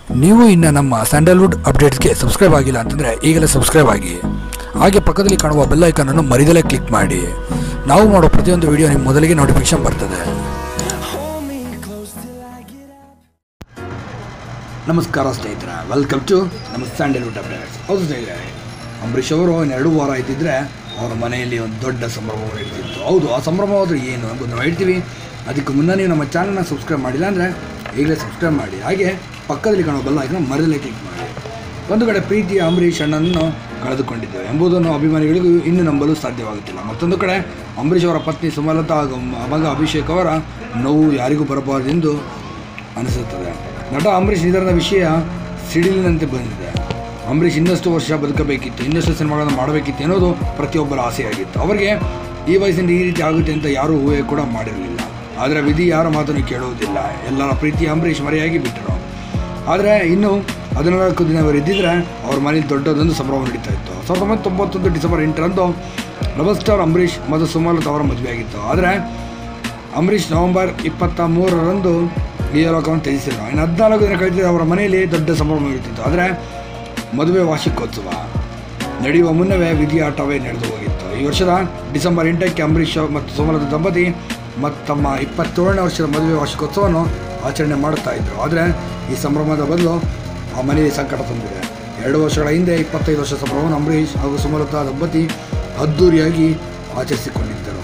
ನೀವು ಇನ್ನು ನಮ್ಮ ಸ್ಯಾಂಡಲ್ವುಡ್ ಅಪ್ಡೇಟ್ಸ್ಗೆ ಸಬ್ಸ್ಕ್ರೈಬ್ ಆಗಿಲ್ಲ ಅಂತಂದರೆ ಈಗಲೇ ಸಬ್ಸ್ಕ್ರೈಬ್ ಆಗಿ ಹಾಗೆ ಪಕ್ಕದಲ್ಲಿ ಕಾಣುವ ಬೆಲ್ ಐಕನನ್ನು ಮರಿದಲೇ ಕ್ಲಿಕ್ ಮಾಡಿ ನಾವು ಮಾಡೋ ಪ್ರತಿಯೊಂದು ವಿಡಿಯೋ ನಿಮ್ಮ ಮೊದಲಿಗೆ ನೋಟಿಫಿಕೇಶನ್ ಬರ್ತದೆ ನಮಸ್ಕಾರ ಸ್ನೇಹಿತರೆ ವೆಲ್ಕಮ್ ಟು ನಮ್ಮ ಸ್ಯಾಂಡಲ್ವುಡ್ ಅಪ್ಡೇಟ್ಸ್ ಹೌದು ಸ್ನೇಹಿತರೆ ಅಂಬರೀಷ್ ಅವರು ಎರಡು ವಾರ ಇದ್ದಿದ್ರೆ ಅವರ ಮನೆಯಲ್ಲಿ ಒಂದು ದೊಡ್ಡ ಸಂಭ್ರಮ ನಡೀತಿತ್ತು ಹೌದು ಆ ಸಂಭ್ರಮ ಹೋದ್ರೆ ಏನು ಎಂಬುದು ನಾವು ಹೇಳ್ತೀವಿ ಅದಕ್ಕೆ ಮುನ್ನ ನೀವು ನಮ್ಮ ಚಾನಲ್ನ ಸಬ್ಸ್ಕ್ರೈಬ್ ಮಾಡಿಲ್ಲ ಅಂದರೆ ಈಗಲೇ ಸಬ್ಸ್ಕ್ರೈಬ್ ಮಾಡಿ ಹಾಗೆ ಪಕ್ಕದಲ್ಲಿ ಕಾಣುವ ಬೆಲ್ಲ ಐಕನ್ ಮರದಲ್ಲೇ ಕ್ಲಿಕ್ ಮಾಡಿ ಒಂದು ಕಡೆ ಪ್ರೀತಿಯ ಅಂಬರೀಷ್ ಅಣ್ಣನನ್ನು ಕಳೆದುಕೊಂಡಿದ್ದೇವೆ ಎಂಬುದನ್ನು ಅಭಿಮಾನಿಗಳಿಗೂ ಇನ್ನೂ ನಂಬಲು ಸಾಧ್ಯವಾಗುತ್ತಿಲ್ಲ ಮತ್ತೊಂದು ಕಡೆ ಅಂಬರೀಷ್ ಅವರ ಪತ್ನಿ ಸುಮಲತಾ ಹಾಗೂ ಮಗ ಅಭಿಷೇಕ್ ಅವರ ನೋವು ಯಾರಿಗೂ ಬರಬಾರದೆಂದು ಅನಿಸುತ್ತದೆ ನಟ ಅಂಬರೀಷ್ ನಿಧನದ ವಿಷಯ ಸಿಡಿಲಿನಂತೆ ಬಂದಿದೆ ಅಂಬರೀಷ್ ಇನ್ನಷ್ಟು ವರ್ಷ ಬದುಕಬೇಕಿತ್ತು ಇನ್ನಷ್ಟು ಸಿನಿಮಾಗಳನ್ನು ಮಾಡಬೇಕಿತ್ತು ಅನ್ನೋದು ಪ್ರತಿಯೊಬ್ಬರ ಆಸೆಯಾಗಿತ್ತು ಅವರಿಗೆ ಈ ವಯಸ್ಸಿನಲ್ಲಿ ಈ ರೀತಿ ಆಗುತ್ತೆ ಅಂತ ಯಾರೂ ಊಹೆ ಕೂಡ ಮಾಡಿರಲಿಲ್ಲ ಆದರೆ ವಿಧಿ ಯಾರ ಮಾತನ್ನು ಕೇಳುವುದಿಲ್ಲ ಎಲ್ಲರ ಪ್ರೀತಿ ಅಂಬರೀಷ್ ಮರೆಯಾಗಿ ಬಿಟ್ಟರು ಆದರೆ ಇನ್ನು ಹದಿನಾಲ್ಕು ದಿನವರು ಇದ್ದಿದ್ರೆ ಅವ್ರ ಮನೇಲಿ ದೊಡ್ಡದೊಂದು ಸಂಭ್ರಮ ನಡೀತಾ ಇತ್ತು ಸಾವಿರದ ಒಂಬೈನೂರ ತೊಂಬತ್ತೊಂದು ಡಿಸೆಂಬರ್ ಎಂಟರಂದು ರೆಬಲ್ ಸ್ಟಾರ್ ಅಂಬರೀಷ್ ಮತ್ತು ಸುಮಲತಾ ಅವರ ಮದುವೆಯಾಗಿತ್ತು ಆದರೆ ಅಂಬರೀಷ್ ನವೆಂಬರ್ ಇಪ್ಪತ್ತ ಮೂರರಂದು ಈ ಲೋಕವನ್ನು ತ್ಯಜಿಸಿದರು ಇನ್ನು ಹದಿನಾಲ್ಕು ದಿನ ಕಳೆದಿದ್ದ ಅವರ ಮನೆಯಲ್ಲಿ ದೊಡ್ಡ ಸಂಭ್ರಮ ನಡೀತಿತ್ತು ಆದರೆ ಮದುವೆ ವಾರ್ಷಿಕೋತ್ಸವ ನಡೆಯುವ ಮುನ್ನವೇ ವಿಧಿಯಾಟವೇ ನಡೆದು ಹೋಗಿತ್ತು ಈ ವರ್ಷದ ಡಿಸೆಂಬರ್ ಎಂಟಕ್ಕೆ ಅಂಬರೀಷ್ ಮತ್ತು ಸುಮಲತಾ ದಂಪತಿ ಮತ್ತು ತಮ್ಮ ಇಪ್ಪತ್ತೇಳನೇ ವರ್ಷದ ಮದುವೆ ವಾರ್ಷಿಕೋತ್ಸವವನ್ನು ಆಚರಣೆ ಮಾಡುತ್ತಾ ಇದ್ದರು ಆದರೆ ಈ ಸಂಭ್ರಮದ ಬದಲು ಆ ಮನೆಯಲ್ಲಿ ಸಂಕಟ ತಂದಿದೆ ಎರಡು ವರ್ಷಗಳ ಹಿಂದೆ ಇಪ್ಪತ್ತೈದು ವರ್ಷ ಸಂಭ್ರಮವನ್ನು ಅಂಬರೀಷ್ ಹಾಗೂ ಸುಮಲತಾ ದಂಪತಿ ಅದ್ಧೂರಿಯಾಗಿ ಆಚರಿಸಿಕೊಂಡಿದ್ದರು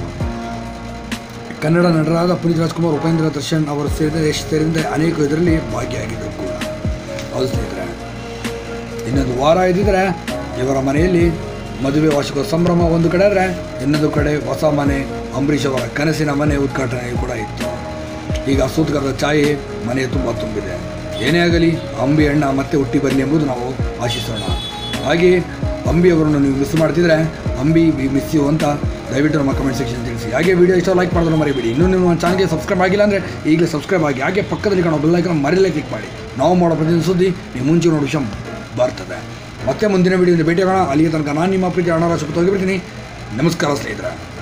ಕನ್ನಡ ನಟರಾದ ಪುನೀತ್ ರಾಜ್ಕುಮಾರ್ ಉಪೇಂದ್ರ ದರ್ಶನ್ ಅವರು ಸೇರಿದ ಯಶ್ ಸೇರಿದಂತೆ ಅನೇಕ ಇದರಲ್ಲಿ ಭಾಗಿಯಾಗಿದ್ದರು ಕೂಡ ಹೌದು ಸ್ನೇಹಿತರೆ ಇನ್ನೊಂದು ವಾರ ಇದ್ದಿದ್ರೆ ಇವರ ಮನೆಯಲ್ಲಿ ಮದುವೆ ವಾರ್ಷಿಕ ಸಂಭ್ರಮ ಒಂದು ಕಡೆ ಆದರೆ ಇನ್ನೊಂದು ಕಡೆ ಹೊಸ ಮನೆ ಅಂಬರೀಷ್ ಅವರ ಕನಸಿನ ಮನೆ ಉದ್ಘಾಟನೆ ಕೂಡ ಇತ್ತು ಈಗ ಸೂತಕರದ ಛಾಯೆ ಮನೆಯ ತುಂಬ ತುಂಬಿದೆ ಏನೇ ಆಗಲಿ ಅಂಬಿ ಅಣ್ಣ ಮತ್ತೆ ಹುಟ್ಟಿ ಬರಲಿ ಎಂಬುದು ನಾವು ಆಶಿಸೋಣ ಹಾಗೆ ಅಂಬಿ ಅವರನ್ನು ನೀವು ಮಿಸ್ ಮಾಡ್ತಿದ್ರೆ ಅಂಬಿ ವಿ ಮಿಸ್ ಯು ಅಂತ ದಯವಿಟ್ಟು ನಮ್ಮ ಕಮೆಂಟ್ ಸೆಕ್ಷನ್ ತಿಳಿಸಿ ಹಾಗೆ ವಿಡಿಯೋ ಇಷ್ಟ ಲೈಕ್ ಮಾಡೋದನ್ನು ಮರಿಬೇಡಿ ಇನ್ನೂ ನಿಮ್ಮ ಚಾನಲ್ಗೆ ಸಬ್ಸ್ಕ್ರೈಬ್ ಆಗಿಲ್ಲ ಅಂದರೆ ಈಗಲೇ ಸಬ್ಸ್ಕ್ರೈಬ್ ಆಗಿ ಹಾಗೆ ಪಕ್ಕದಲ್ಲಿ ಕಾಣೋ ಬೆಲ್ ಐಕನ್ ಮರಿಲೇ ಕ್ಲಿಕ್ ಮಾಡಿ ನಾವು ಮಾಡೋ ಪ್ರತಿಯೊಂದು ಸುದ್ದಿ ನೀವು ಮುಂಚೆ ನೋಡೋ ವಿಷಯ ಬರ್ತದೆ ಮತ್ತೆ ಮುಂದಿನ ವಿಡಿಯೋದಿಂದ ಭೇಟಿಯಾಗೋಣ ಅಲ್ಲಿಗೆ ತನಕ ನಾನು ನಿಮ್ಮ ಪ್ರೀತಿ ಹಣ ರಾಶಿ ಹೋಗಿಬಿಡ್ತೀನಿ ನಮಸ್ಕಾರ ಸ್ನೇಹಿತರೆ